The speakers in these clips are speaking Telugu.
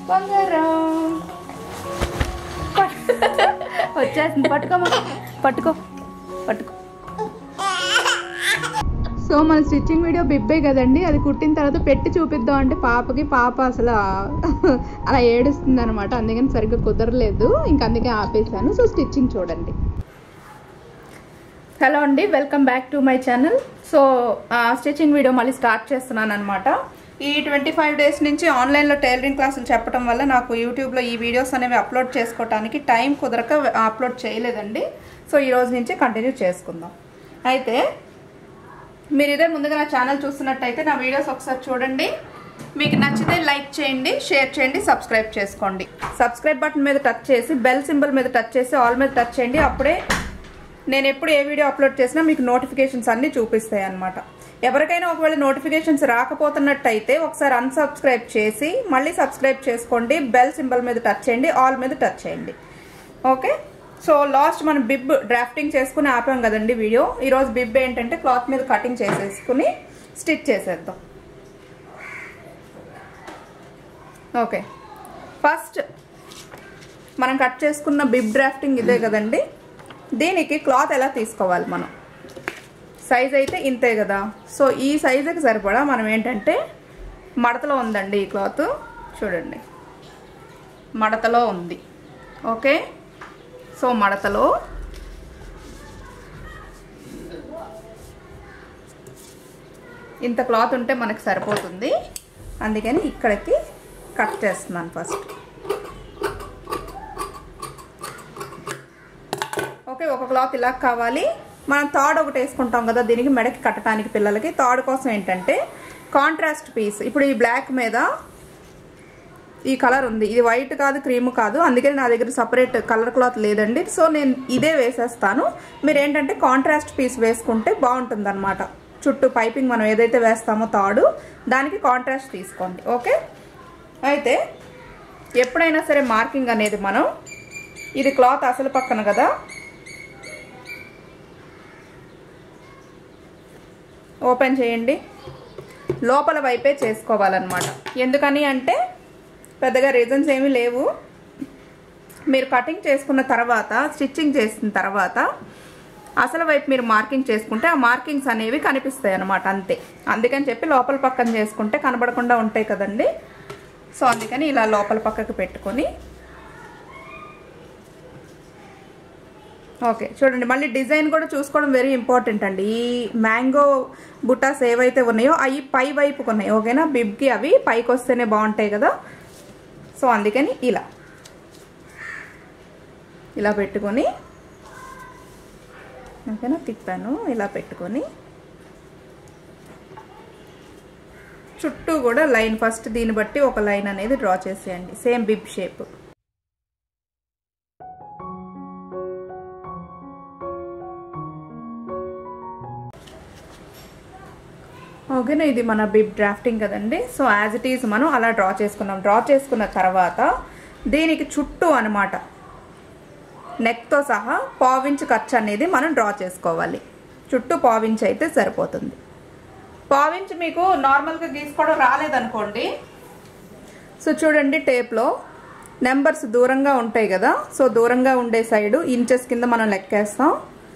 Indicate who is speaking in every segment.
Speaker 1: బంగారం పట్- వచ్చేస్తుంది పట్టుకోమా పట్టుకో పట్టుకో సో మన స్టిచ్చింగ్ వీడియో బిబ్బే కదండి అది కుట్టిన తర్వాత పెట్టి చూపిద్దాం అంటే పాపకి పాప అసలు అలా ఏడుస్తుంది అనమాట అందుకని సరిగ్గా కుదరలేదు ఇంకా అందుకే ఆపేసాను సో స్టిచ్చింగ్ చూడండి హలో అండి welcome back to my channel so stitching video మళ్ళీ స్టార్ట్ చేస్తున్నాను అనమాట ఈ ట్వంటీ ఫైవ్ డేస్ నుంచి ఆన్లైన్లో టైలరింగ్ క్లాసులు చెప్పడం వల్ల నాకు యూట్యూబ్లో ఈ వీడియోస్ అనేవి అప్లోడ్ చేసుకోవడానికి టైం కుదరక అప్లోడ్ చేయలేదండి సో ఈ రోజు నుంచి కంటిన్యూ చేసుకుందాం అయితే మీరు ఇదే ముందుగా నా ఛానల్ చూస్తున్నట్టయితే నా వీడియోస్ ఒకసారి చూడండి మీకు నచ్చితే లైక్ చేయండి షేర్ చేయండి సబ్స్క్రైబ్ చేసుకోండి సబ్స్క్రైబ్ బటన్ మీద టచ్ చేసి బెల్ సింబల్ మీద టచ్ చేసి ఆల్ మీద టచ్ చేయండి అప్పుడే నేను ఎప్పుడు ఏ వీడియో అప్లోడ్ చేసినా మీకు నోటిఫికేషన్స్ అన్నీ చూపిస్తాయి అనమాట ఎవరికైనా ఒకవేళ నోటిఫికేషన్స్ రాకపోతున్నట్టయితే ఒకసారి అన్సబ్స్క్రైబ్ చేసి మళ్ళీ సబ్స్క్రైబ్ చేసుకోండి బెల్ సింబల్ మీద టచ్ చేయండి ఆల్ మీద టచ్ చేయండి ఓకే సో లాస్ట్ మనం బిబ్ డ్రాఫ్టింగ్ చేసుకుని ఆపాం కదండి వీడియో ఈరోజు బిబ్ ఏంటంటే క్లాత్ మీద కటింగ్ చేసేసుకుని స్టిచ్ చేసేద్దాం ఓకే ఫస్ట్ మనం కట్ చేసుకున్న బిబ్ డ్రాఫ్టింగ్ ఇదే కదండి దీనికి క్లాత్ ఎలా తీసుకోవాలి మనం సైజ్ అయితే ఇంతే కదా సో ఈ సైజుకి సరిపడా మనం ఏంటంటే మడతలో ఉందండి ఈ క్లాత్ చూడండి మడతలో ఉంది ఓకే సో మడతలో ఇంత క్లాత్ ఉంటే మనకి సరిపోతుంది అందుకని ఇక్కడికి కట్ చేస్తున్నాను ఫస్ట్ ఓకే ఒక క్లాత్ ఇలా కావాలి మనం తాడు ఒకటి వేసుకుంటాం కదా దీనికి మెడకి కట్టడానికి పిల్లలకి తాడు కోసం ఏంటంటే కాంట్రాస్ట్ పీస్ ఇప్పుడు ఈ బ్లాక్ మీద ఈ కలర్ ఉంది ఇది వైట్ కాదు క్రీమ్ కాదు అందుకని నా దగ్గర సపరేట్ కలర్ క్లాత్ లేదండి సో నేను ఇదే వేసేస్తాను మీరు ఏంటంటే కాంట్రాస్ట్ పీస్ వేసుకుంటే బాగుంటుంది అనమాట చుట్టూ పైపింగ్ మనం ఏదైతే వేస్తామో తాడు దానికి కాంట్రాస్ట్ తీసుకోండి ఓకే అయితే ఎప్పుడైనా సరే మార్కింగ్ అనేది మనం ఇది క్లాత్ అసలు పక్కన కదా ఓపెన్ చేయండి లోపల వైపే చేసుకోవాలన్నమాట ఎందుకని అంటే పెద్దగా రీజన్స్ ఏమీ లేవు మీరు కటింగ్ చేసుకున్న తర్వాత స్టిచ్చింగ్ చేసిన తర్వాత అసలు వైపు మీరు మార్కింగ్ చేసుకుంటే ఆ మార్కింగ్స్ అనేవి కనిపిస్తాయి అనమాట అంతే అందుకని చెప్పి లోపల పక్కన చేసుకుంటే కనబడకుండా ఉంటాయి కదండి సో అందుకని ఇలా లోపల పక్కకు పెట్టుకొని ఓకే చూడండి మళ్ళీ డిజైన్ కూడా చూసుకోవడం వెరీ ఇంపార్టెంట్ అండి ఈ మ్యాంగో బుటాస్ ఏవైతే ఉన్నాయో అవి పై వైపుకు ఉన్నాయి ఓకేనా బిబ్కి అవి పైకి వస్తేనే బాగుంటాయి కదా సో అందుకని ఇలా ఇలా పెట్టుకొని ఓకేనా తిప్పాను ఇలా పెట్టుకొని చుట్టూ కూడా లైన్ ఫస్ట్ దీన్ని బట్టి ఒక లైన్ అనేది డ్రా చేసేయండి సేమ్ బిబ్ షేప్ ఓకేనా ఇది మన బిబ్ డ్రాఫ్టింగ్ కదండి సో యాజ్ ఇట్ ఈజ్ మనం అలా డ్రా చేసుకున్నాం డ్రా చేసుకున్న తర్వాత దీనికి చుట్టూ అనమాట నెక్తో సహా పావించ్ ఖర్చు అనేది మనం డ్రా చేసుకోవాలి చుట్టూ పావించ్ అయితే సరిపోతుంది పావించ్ మీకు నార్మల్గా గీసుకోవడం రాలేదనుకోండి సో చూడండి టేప్లో నెంబర్స్ దూరంగా ఉంటాయి కదా సో దూరంగా ఉండే సైడు ఇంచెస్ కింద మనం లెక్కేస్తాం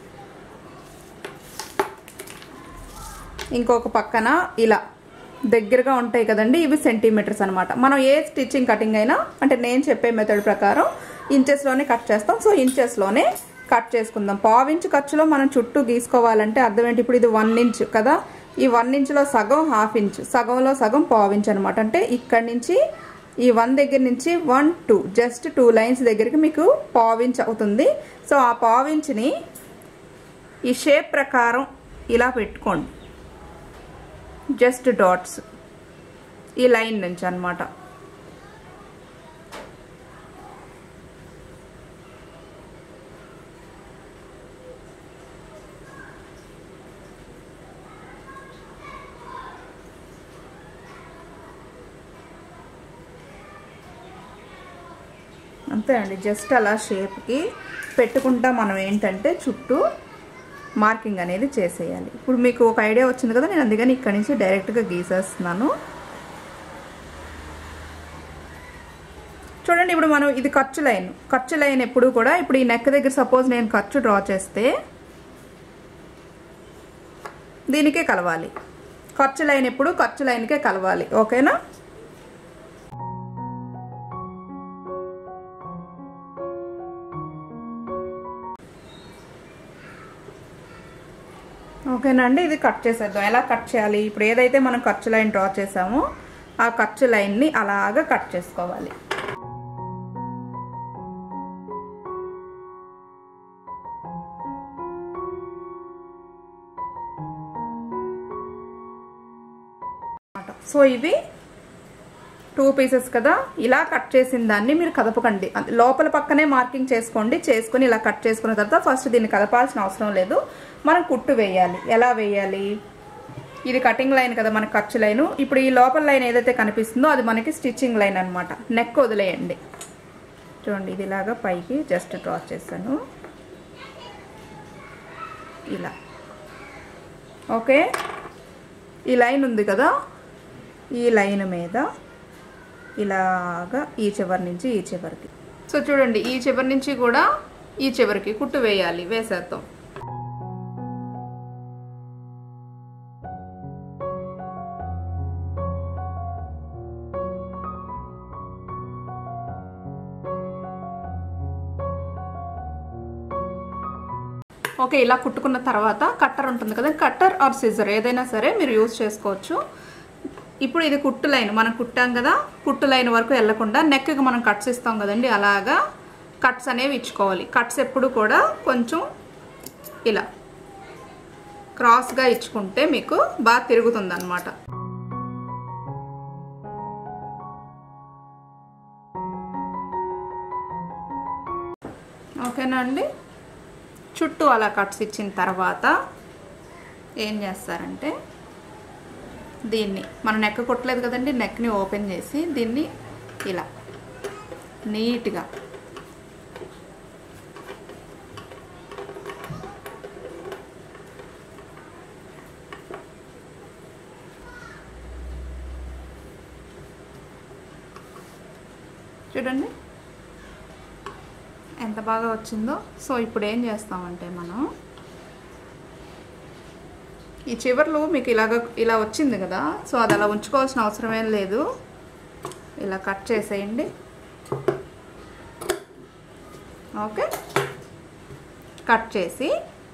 Speaker 1: ఇంకొక పక్కన ఇలా దగ్గరగా ఉంటాయి కదండి ఇవి సెంటీమీటర్స్ అనమాట మనం ఏ స్టిచ్చింగ్ కటింగ్ అయినా అంటే నేను చెప్పే మెథడ్ ప్రకారం ఇంచెస్లోనే కట్ చేస్తాం సో ఇంచెస్లోనే కట్ చేసుకుందాం పావించు ఖర్చులో మనం చుట్టూ గీసుకోవాలంటే అర్థం ఏంటి ఇప్పుడు ఇది వన్ ఇంచ్ కదా ఈ వన్ ఇంచ్లో సగం హాఫ్ ఇంచ్ సగంలో సగం పావించ్ అనమాట అంటే ఇక్కడి నుంచి ఈ వన్ దగ్గర నుంచి one two just two lines దగ్గరికి మీకు పావించ్ అవుతుంది సో ఆ పావించ్ని ఈ షేప్ ప్రకారం ఇలా పెట్టుకోండి జస్ట్ డాట్స్ ఈ లైన్ నుంచి అనమాట అంతే అండి జస్ట్ అలా షేప్కి పెట్టుకుంటా మనం ఏంటంటే చుట్టూ మార్కింగ్ అనేది చేసేయాలి ఇప్పుడు మీకు ఒక ఐడియా వచ్చింది కదా నేను అందుకని ఇక్కడి నుంచి డైరెక్ట్గా గీసేస్తున్నాను చూడండి ఇప్పుడు మనం ఇది ఖర్చు లైన్ ఖర్చు లైన్ ఎప్పుడు కూడా ఇప్పుడు ఈ నెక్ దగ్గర సపోజ్ నేను ఖర్చు డ్రా చేస్తే దీనికే కలవాలి ఖర్చు లైన్ ఎప్పుడు ఖర్చు లైన్కే కలవాలి ఓకేనా ఓకేనండి ఇది కట్ చేసేద్దాం ఎలా కట్ చేయాలి ఇప్పుడు ఏదైతే మనం ఖర్చు లైన్ డ్రా చేసామో ఆ ఖర్చు లైన్ని అలాగా కట్ చేసుకోవాలి సో ఇవి టూ పీసెస్ కదా ఇలా కట్ చేసిన దాన్ని మీరు కదపకండి అది లోపల పక్కనే మార్కింగ్ చేసుకోండి చేసుకొని ఇలా కట్ చేసుకున్న తర్వాత ఫస్ట్ దీన్ని కదపాల్సిన అవసరం లేదు మనం కుట్టు వేయాలి ఎలా వేయాలి ఇది కటింగ్ లైన్ కదా మనకి ఖర్చు లైన్ ఇప్పుడు ఈ లోపల లైన్ ఏదైతే కనిపిస్తుందో అది మనకి స్టిచ్చింగ్ లైన్ అనమాట నెక్ వదిలేయండి చూడండి ఇది ఇలాగా పైకి జస్ట్ డ్రా చేశాను ఇలా ఓకే ఈ లైన్ ఉంది కదా ఈ లైన్ మీద ఇలాగా ఈ చివరి నుంచి ఈ చివరికి సో చూడండి ఈ చివరి నుంచి కూడా ఈ చివరికి కుట్టు వేయాలి వేసేద్దాం ఓకే ఇలా కుట్టుకున్న తర్వాత కట్టర్ ఉంటుంది కదా కట్టర్ ఆర్ సిజర్ ఏదైనా సరే మీరు యూజ్ చేసుకోవచ్చు ఇప్పుడు ఇది కుట్టు లైన్ మనం కుట్టాం కదా కుట్టు లైన్ వరకు వెళ్లకుండా నెక్కి మనం కట్స్ ఇస్తాం కదండి అలాగా కట్స్ అనేవి ఇచ్చుకోవాలి కట్స్ ఎప్పుడు కూడా కొంచెం ఇలా క్రాస్గా ఇచ్చుకుంటే మీకు బాగా తిరుగుతుంది అనమాట ఓకేనా అండి చుట్టూ అలా కట్స్ ఇచ్చిన తర్వాత ఏం చేస్తారంటే దీన్ని మనం నెక్ కొట్టలేదు కదండి నెక్ని ఓపెన్ చేసి దీన్ని ఇలా నీట్గా చూడండి ఎంత బాగా వచ్చిందో సో ఇప్పుడు ఏం చేస్తామంటే మనం ఈ చివర్లు మీకు ఇలాగ ఇలా వచ్చింది కదా సో అది అలా ఉంచుకోవాల్సిన అవసరం ఏం లేదు ఇలా కట్ చేసేయండి ఓకే కట్ చేసి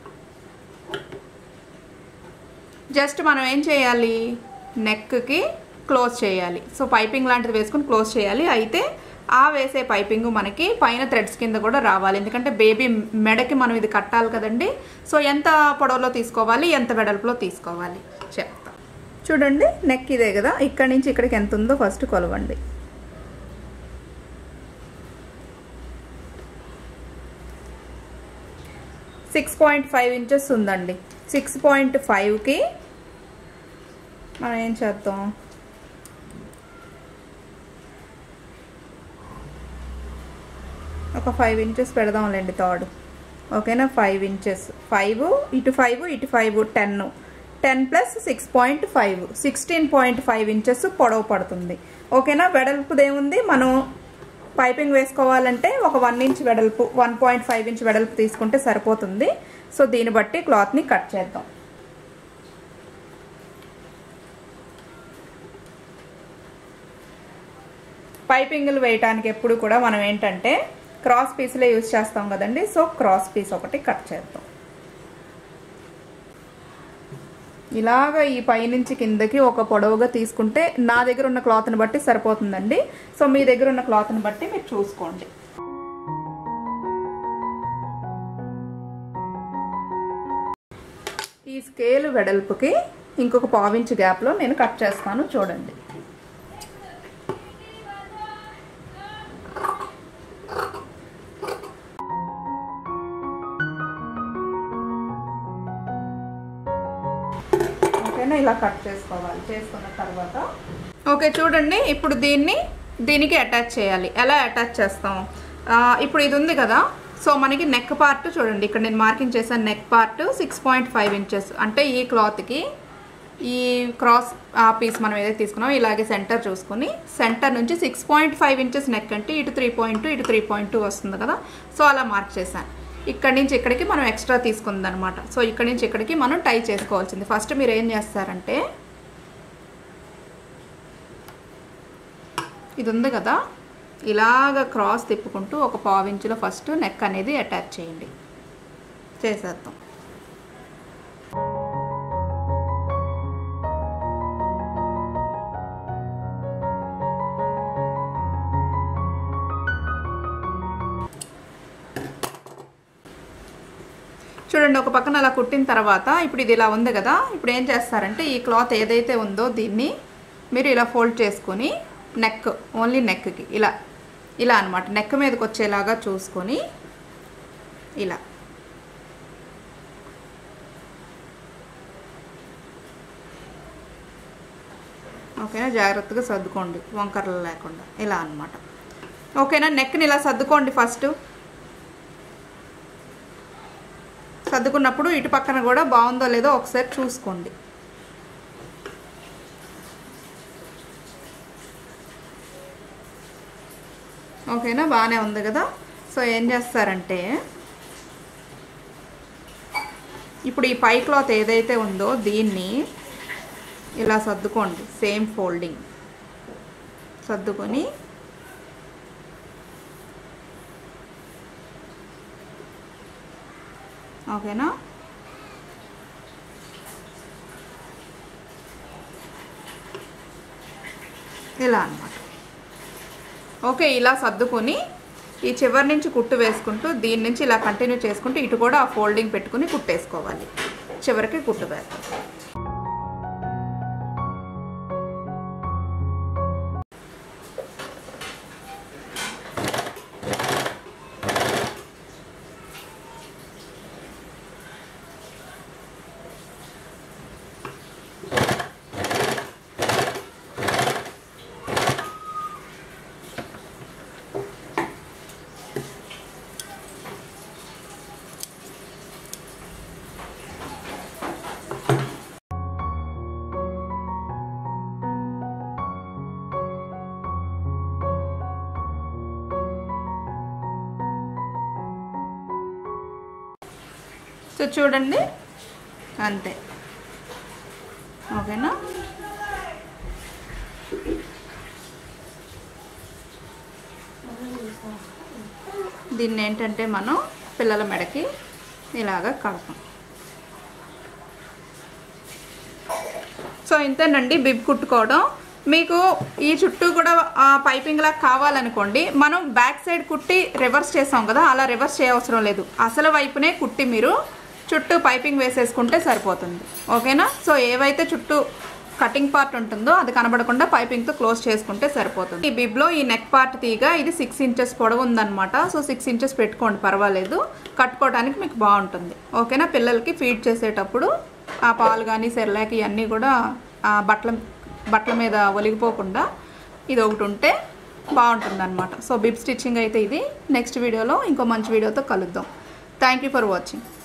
Speaker 1: జస్ట్ మనం ఏం చేయాలి నెక్కి క్లోజ్ చేయాలి సో పైపింగ్ లాంటిది వేసుకొని క్లోజ్ చేయాలి అయితే ఆ వేసే పైపింగ్ మనకి పైన థ్రెడ్స్ కింద కూడా రావాలి ఎందుకంటే బేబీ మెడకి మనం ఇది కట్టాలి కదండి సో ఎంత పొడవులో తీసుకోవాలి ఎంత వెడల్పులో తీసుకోవాలి చెప్తా చూడండి నెక్ ఇదే కదా ఇక్కడి నుంచి ఇక్కడికి ఎంత ఉందో ఫస్ట్ కొలవండి సిక్స్ పాయింట్ ఫైవ్ ఇంచెస్ ఉందండి సిక్స్ పాయింట్ ఫైవ్కి మనం ఏం చేద్దాం ఒక ఫైవ్ ఇంచెస్ పెడదాంలేండి థర్డ్ ఓకేనా ఫైవ్ ఇంచెస్ ఫైవ్ ఇటు ఫైవ్ ఇటు five ten ten plus six point five sixteen point five inches పొడవు పడుతుంది ఓకేనా వెడల్పుదేముంది మనం పైపింగ్ వేసుకోవాలంటే ఒక వన్ ఇంచ్ వెడల్పు వన్ పాయింట్ ఫైవ్ ఇంచ్ వెడల్పు తీసుకుంటే సరిపోతుంది సో దీన్ని బట్టి క్లాత్ని కట్ చేద్దాం పైపింగ్లు వేయటానికి ఎప్పుడు కూడా మనం ఏంటంటే క్రాస్ పీస్లే యూజ్ చేస్తాం కదండి సో క్రాస్ పీస్ ఒకటి కట్ చేద్దాం ఇలాగ ఈ పైనుంచి కిందకి ఒక పొడవుగా తీసుకుంటే నా దగ్గర ఉన్న క్లాత్ని బట్టి సరిపోతుందండి సో మీ దగ్గర ఉన్న క్లాత్ని బట్టి మీరు చూసుకోండి ఈ స్కేల్ వెడల్పుకి ఇంకొక పావించి గ్యాప్లో నేను కట్ చేస్తాను చూడండి ఓకేనా ఇలా కట్ చేసుకోవాలి చేసుకున్న తర్వాత ఓకే చూడండి ఇప్పుడు దీన్ని దీనికి అటాచ్ చేయాలి ఎలా అటాచ్ చేస్తాం ఆ, ఇప్పుడు ఇది ఉంది కదా సో మనకి నెక్ పార్ట్ చూడండి ఇక్కడ నేను మార్కింగ్ చేశాను neck part six point five inches అంటే ఈ క్లాత్కి ఈ క్రాస్ ఆ పీస్ మనం ఏదైతే తీసుకున్నామో ఇలాగే సెంటర్ చూసుకొని సెంటర్ నుంచి six point five inches neck అంటే ఇటు త్రీ పాయింట్ టూ ఇటు త్రీ పాయింట్ టూ వస్తుంది కదా సో అలా మార్క్ చేశాను ఇక్కడి నుంచి ఇక్కడికి మనం ఎక్స్ట్రా తీసుకుందనమాట సో ఇక్కడి నుంచి ఇక్కడికి మనం టై చేసుకోవాల్సింది ఫస్ట్ మీరు ఏం చేస్తారంటే ఇది ఉంది కదా ఇలాగ క్రాస్ తిప్పుకుంటూ ఒక పావు ఇంచులో ఫస్ట్ నెక్ అనేది అటాచ్ చేయండి చేసేద్దాం చూడండి ఒక పక్కన అలా కుట్టిన తర్వాత ఇప్పుడు ఇది ఇలా ఉంది కదా ఇప్పుడు ఏం చేస్తారంటే ఈ క్లాత్ ఏదైతే ఉందో దీన్ని మీరు ఇలా ఫోల్డ్ చేసుకొని నెక్ ఓన్లీ నెక్కి ఇలా ఇలా అనమాట నెక్ మీదకి వచ్చేలాగా చూసుకొని ఇలా ఓకేనా జాగ్రత్తగా సర్దుకోండి వంకరలు లేకుండా ఇలా అనమాట ఓకేనా నెక్ని ఇలా సర్దుకోండి ఫస్ట్ సర్దుకున్నప్పుడు ఇటు పక్కన కూడా బాగుందో లేదో ఒకసారి చూసుకోండి ఓకేనా బాగానే ఉంది కదా సో ఏం చేస్తారంటే ఇప్పుడు ఈ పై క్లాత్ ఏదైతే ఉందో దీన్ని ఇలా సర్దుకోండి సేమ్ ఫోల్డింగ్ సర్దుకొని ఓకేనా ఇలా అన్నమాట ఓకే ఇలా సర్దుకొని ఈ చివరి నుంచి కుట్టు వేసుకుంటూ దీని నుంచి ఇలా కంటిన్యూ చేసుకుంటూ ఇటు కూడా ఆ ఫోల్డింగ్ పెట్టుకుని కుట్టేసుకోవాలి చివరికి కుట్టు వేస్తాం సో చూడండి అంతే ఓకేనా దీన్ని ఏంటంటే మనం పిల్లల మెడకి ఇలాగ కడతాం సో ఇంతేనండి బిబ్ కుట్టుకోవడం మీకు ఈ చుట్టూ కూడా పైపింగ్ లాగా కావాలనుకోండి మనం బ్యాక్ సైడ్ కుట్టి రివర్స్ చేసాం కదా అలా రివర్స్ చేయవసరం లేదు అసలు వైపునే కుట్టి మీరు చుట్టూ పైపింగ్ వేసేసుకుంటే సరిపోతుంది ఓకేనా సో ఏవైతే చుట్టూ కటింగ్ పార్ట్ ఉంటుందో అది కనబడకుండా పైపింగ్తో క్లోజ్ చేసుకుంటే సరిపోతుంది ఈ బిబ్లో ఈ నెక్ పార్ట్ తీగ ఇది సిక్స్ ఇంచెస్ పొడవు ఉందన్నమాట సో సిక్స్ ఇంచెస్ పెట్టుకోండి పర్వాలేదు కట్టుకోవడానికి మీకు బాగుంటుంది ఓకేనా పిల్లలకి ఫీడ్ చేసేటప్పుడు ఆ పాలు కానీ సెర్లాక్ ఇవన్నీ కూడా ఆ బట్టల బట్టల మీద ఒలిగిపోకుండా ఇది ఒకటి ఉంటే బాగుంటుంది అనమాట సో బిబ్ స్టిచ్చింగ్ అయితే ఇది నెక్స్ట్ వీడియోలో ఇంకో మంచి వీడియోతో కలుద్దాం థ్యాంక్ యూ ఫర్ వాచింగ్